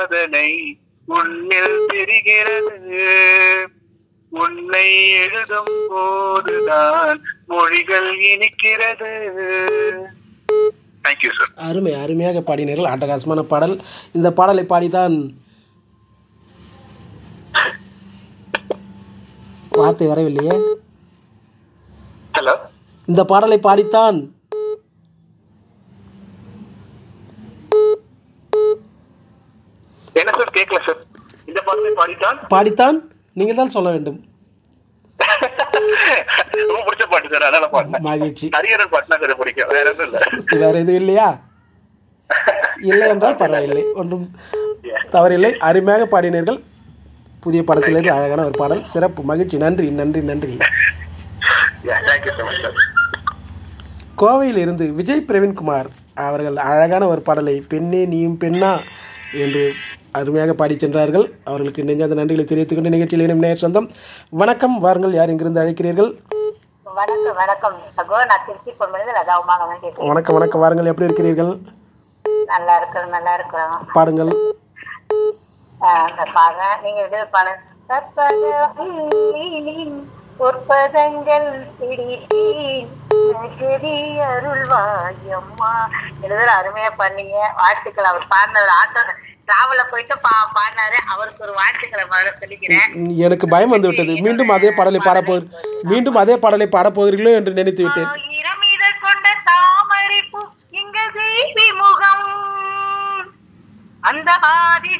அதனை உன்னில் தெரிகிறது உன்னை எழுதும் போதுதான் மொழிகள் இனிக்கிறது தேங்க்யூ சார் அருமை அருமையாக பாடினீர்கள் அட்டகாசமான பாடல் இந்த பாடலை பாடித்தான் வார்த்தை வரவில்லையே ஹலோ இந்த பாடலை பாடித்தான் என்ன சார் கேட்கல சார் இந்த பாடலை பாடித்தான் பாடித்தான் நீங்கள் தான் சொல்ல வேண்டும் ரொம்ப பிடிச்ச பாட்டு சார் அதனால பாடினேன் மகிழ்ச்சி ஹரியரன் பாட்டுனா சார் பிடிக்கும் வேற எதுவும் இல்ல வேற எதுவும் இல்லையா இல்லை என்றால் பரவாயில்லை ஒன்றும் தவறில்லை அருமையாக பாடினீர்கள் புதிய படத்திலிருந்து அழகான ஒரு பாடல் சிறப்பு மகிழ்ச்சி நன்றி நன்றி நன்றி தேங்க்யூ ஸோ மச் சார் கோவையில் இருந்து விஜய் பிரவீன்குமார் அவர்கள் அழகான ஒரு பாடலை பெண்ணே நீயும் பெண்ணா என்று அருமையாக பாடிச் சென்றார்கள் அவர்களுக்கு நெஞ்சாத நன்றிகளை தெரிவித்துக் கொண்டு நிகழ்ச்சியில் இனம் நேர் சொந்தம் வணக்கம் வாருங்கள் யார் இங்கிருந்து அழைக்கிறீர்கள் வணக்கம் வணக்கம் சகோ நான் திருச்சி பொன்மணியில் லதாவுமாக வேண்டிய வணக்கம் வணக்கம் வாருங்கள் எப்படி இருக்கிறீர்கள் நல்லா இருக்கிறோம் நல்லா இருக்கிறோம் பாடுங்கள் ஆஹ் இந்த பாடம் நீங்க இது பாடம் கற்பகவல்லியின் பொற்பதங்கள் பிடித்தேன் நகரி அருள்வாயம்மா எழுதுற அருமையா பண்ணீங்க வாழ்த்துக்கள் அவர் பாடினவர் ஆட்டோ டிராவல போயிட்டு பா பாடினாரு அவருக்கு ஒரு வாழ்த்துக்களை முதல்ல சொல்லிக்கிறேன் எனக்கு பயம் வந்து விட்டது மீண்டும் அதே பாடலை பாடப்போ மீண்டும் அதே பாடலை பாடப் போகிறீர்களோ என்று நினைத்து விட்டேன் ஆயிரம் இதழ் கொண்ட தாமரை பூ எங்க தேவி முகம் அந்த ஆதி